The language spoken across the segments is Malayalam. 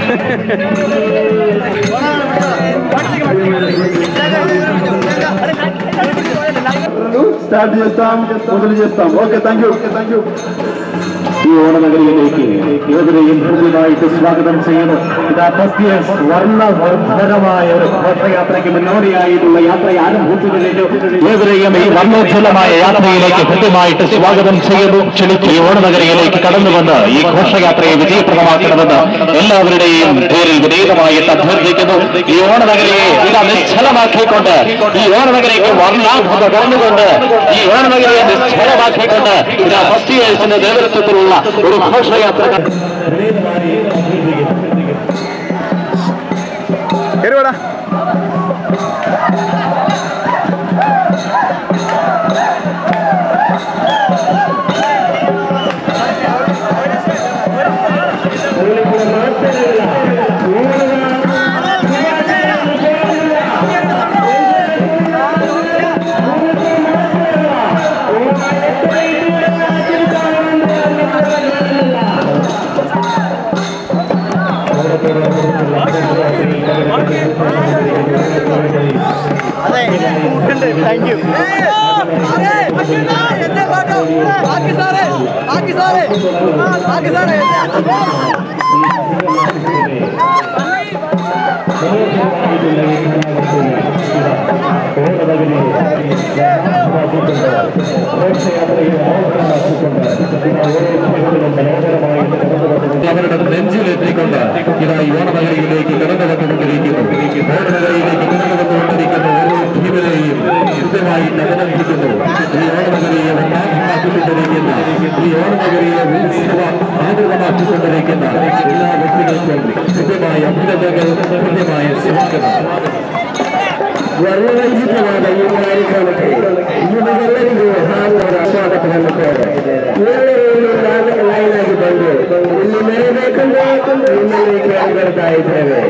స్టార్ట్ చేస్తాం మొదలు చేస్తాం okay thank you okay thank you ഈ ഓണനഗരിയിലേക്ക് ഏവരെയും ഹൃദ്യമായിട്ട് സ്വാഗതം ചെയ്യുന്നു ഇതാ ഫസ്റ്റ് ഇയേഴ്സ് വർണ്ണവർദ്ധനമായ ഒരു ഘോഷയാത്രയ്ക്ക് മുന്നോടിയായിട്ടുള്ള യാത്ര ആരംഭിച്ചു കഴിഞ്ഞു ഏവരെയും ഈ വർണ്ണോജ്വലമായ യാത്രയിലേക്ക് ഹൃദ്യമായിട്ട് സ്വാഗതം ചെയ്യുന്നു ക്ഷണിച്ചു ഈ ഓണനഗരിയിലേക്ക് കടന്നുവന്ന് ഈ ഘോഷയാത്രയെ വിജയപ്രദമാക്കണമെന്ന് എല്ലാവരുടെയും പേരിൽ വിനീതമായിട്ട് അഭ്യർത്ഥിക്കുന്നു ഈ ഓണനഗരിയെ ഇതാ നിശ്ചലമാക്കിക്കൊണ്ട് ഈ ഓണനഗരിക്ക് വർണ്ണാഭത കടന്നുകൊണ്ട് ഈ ഓണനഗരിയെ നിശ്ചലമാക്കിക്കൊണ്ട് ഇതാ ഫസ്റ്റ് ഇയേഴ്സിന്റെ നേതൃത്വത്തിലുള്ള ഒരു ഘോഷയാത്ര കേറുവാടാ അതെ ഉണ്ട് താങ്ക് യു ബാക്കി സാറേ ബാക്കി സാറേ ബാക്കി സാറേ അവരുടെ നെഞ്ചിലെത്തിക്കൊണ്ട് ഇതാ ഈ ഓണനഗരിയിലേക്ക് കടന്നു വന്നുകൊണ്ടിരിക്കുന്നു ഓണനഗരിയിലേക്ക് കടന്നു വന്നുകൊണ്ടിരിക്കുന്ന ഓരോ ടീമിനെയും കൃത്യമായി അഭിനന്ദിക്കുന്നു ഈ ഓണനഗരിയെ ഒന്നാമാക്കിക്കൊണ്ടിരിക്കുന്ന ഈ ഓണനഗരിയെ ഉത്സവ ആഗ്രഹമാക്കിക്കൊണ്ടിരിക്കുന്ന എല്ലാ വ്യക്തികൾക്കും കൃത്യമായ അഭിനന്ദനങ്ങൾ കൃത്യമായ സ്വാഗതം ವರ್ಣವೈಚಿತ್ರವಾದ ಈ ಕಾರ್ಯಕ್ರಮಕ್ಕೆ ನಿಮಗೆಲ್ಲರಿಗೂ ಹಾರ್ದವಾದ ಸ್ವಾಗತ ಹೇಳುತ್ತೇವೆ ಎಲ್ಲರೂ ನಾಲ್ಕು ಲೈನ್ ಆಗಿ ಬಂದು ಇಲ್ಲಿ ಮೆರೆಬೇಕೆಂದು ನಿಮ್ಮಲ್ಲಿ ಕೇಳಿ ಬರ್ತಾ ಇದ್ದೇವೆ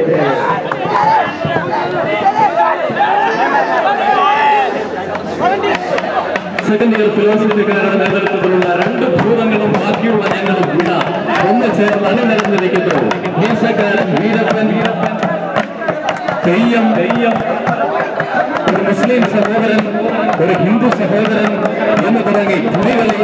സെക്കൻഡ് ഇയർ ഫിലോസഫിക്കാരുടെ നേതൃത്വത്തിലുള്ള രണ്ട് ഭൂതങ്ങളും ബാക്കിയുള്ള ഞങ്ങളും കൂട ഒന്ന് ചേർന്ന് അണിനിരന്നിരിക്കുന്നു മീശക്കാരൻ വീരപ്പൻ തെയ്യം തെയ്യം ഒരു മുസ്ലിം സഹോദരൻ ഒരു ഹിന്ദു സഹോദരൻ എന്ന് തുടങ്ങി പുലികളി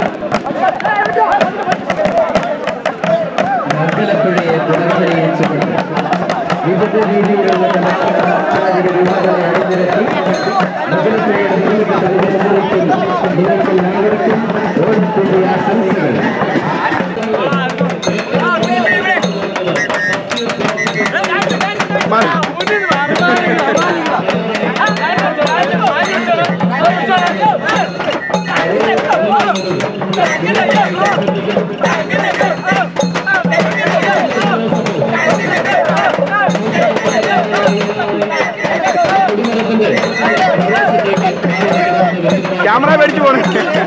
മംഗലപ്പുഴയെ പുനർജനിച്ചുകൊണ്ട് വിവിധ രീതിയിലുള്ള കലാകാര വിഭാഗങ്ങളെ അണിനിരത്തി മംഗലപ്പുഴയുടെ പ്രിയപ്പെട്ട ദിനത്തിൽ നിങ്ങൾക്ക് എല്ലാവർക്കും ഓർമ്മ ആശംസകൾ ക്യാമറ മേടിച്ചു പോണേ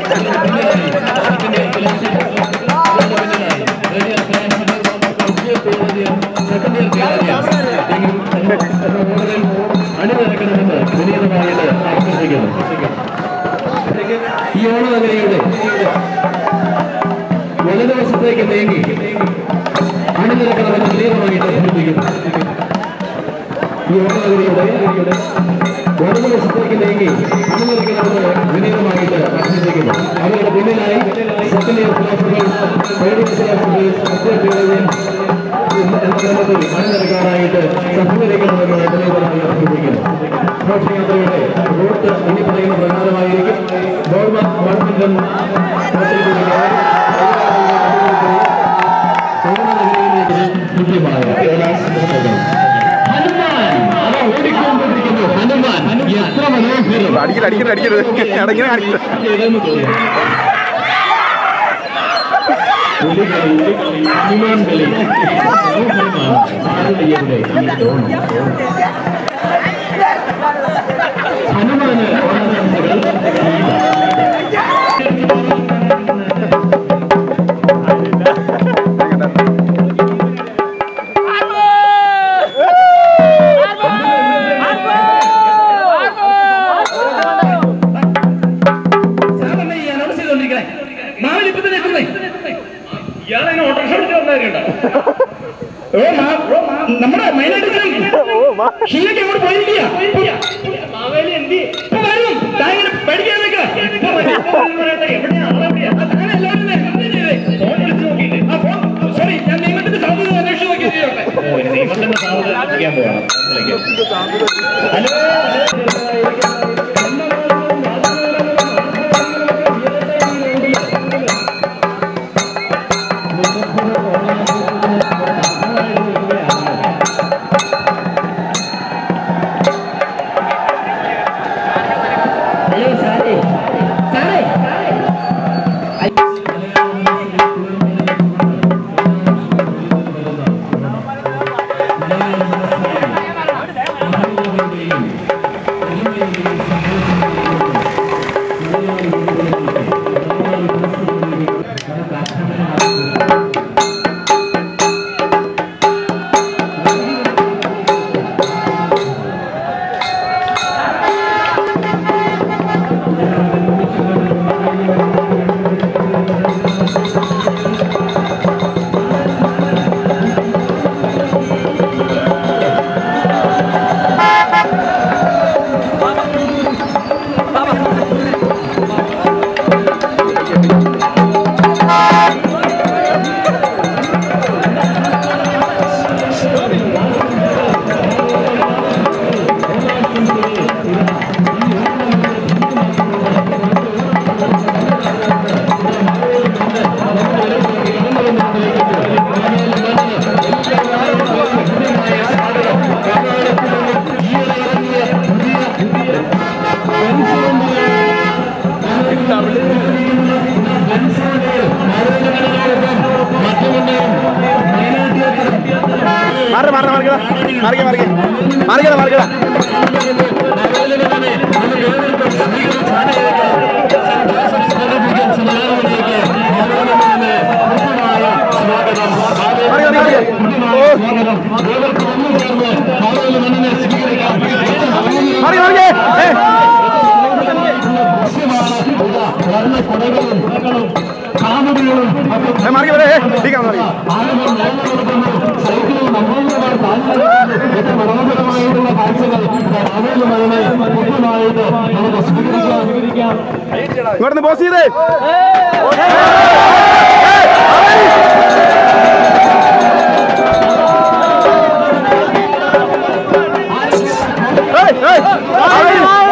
അണിനിരക്കണമെന്ന് വിനീതമായിട്ട് അഭ്യർത്ഥിക്കുന്നു ഈ ഓണനഗരിയുടെ വലതുവശത്തേക്ക് നീങ്ങി അണിനിരക്കണമെന്ന് വിനീതമായിട്ട് അഭ്യർത്ഥിക്കുന്നു ഈ ഓണനഗരിയുടെ വലതുവശത്തേക്ക് നീങ്ങി അണിനിരക്കണമെന്ന് വിനീതമായിട്ട് അഭ്യർത്ഥിക്കുന്നു അവരുടെ പിന്നിലായി second year philosophers third year philosophers വിദ്യാർത്ഥികളെയും അണിനിരക്കാനായിട്ട് സഹകരിക്കണമെന്ന് വിനീതമായി അഭ്യർത്ഥിക്കുന്നു ഘോഷയാത്രയുടെ റൂട്ട് ഇനി പറയുന്ന പ്രകാരമായിരിക്കും ഗവൺമെന്റ് ബാഡ്മിന്റൺ കോർട്ടിൽ കൂടി കൃത്യമായ ഹനുമാൻ അവ ഓടിക്കൊണ്ടിരിക്കുന്നു ഹനുമാൻ എത്ര മനോഹരം അടിക്കരുത് അടിക്കരുത് അടിക്കരുത് അടങ്ങനെ കാണിക്കരുത് ചെയ്തെന്ന് തോന്നുന്നു പുലികളി ഹനുമാൻ കളി മനോഹരമാണ് ഭാരതീയരുടെ ഈ ഓണം. ഹനുമാന് ഓണാശംസകൾ സാധാരണ ഈ അനൗൺസ് ചെയ്തോണ്ടിരിക്കണേ മാവിൽ ഇപ്പൊ തന്നെ എത്തുന്നേ ഇയാളെന്നെ ഓട്ടോറിക്ഷ വിളിച്ച് വന്നവരുണ്ടോ ഓ മാ- ഓ മാ- നമ്മുടെ മൈനാട്ടിലും ഷില്ലയ്ക്ക് അങ്ങോട്ട് പോയിരിക്കുക ഇപ്പൊ വരും താൻ ഇങ്ങനെ പേടിക്കാൻ നിൽക്കുക. ഇപ്പൊ വരും. ഇപ്പൊ വരും എന്ന് പറയട്ടെ. എവിടെയാ? ആളെവിടെയാ? ആ, താൻ എല്ലാവരും തന്നെ എന്ത് ചെയ്തേ? ഫോൺ വിളിച്ച് നോക്കിയില്ലേ? ആ, ഫോൺ. സോറി ഞാൻ നിയമത്തിന്റെ സാധ്യത അന്വേഷിച്ച് നോക്കിയത് ചെയ്തോട്ടെ. ഓ, ഇനി നിയമത്തിന്റെ സാധ്യത അന്വേഷിക്കാൻ പോവാണ്. മനസ്സിലാക്കിയോ? ഹലോ ഹലോ സാറേ സാറേ മാറി മാറി മാറിക്കടാ മാറിക്ക മാറിക്ക മാറിക്കടാ മാറിക്കടാ മാറിക്ക മാറിക്ക ഓ മാറി മാറിക്കേ ഏ ഏ, മാറിക്ക വരെ ടീക്കാം മാറി ഇങ്ങോട്ട് പോസ് ചെയ്തേ ഏയ്, ഏയ്, ഏയ്,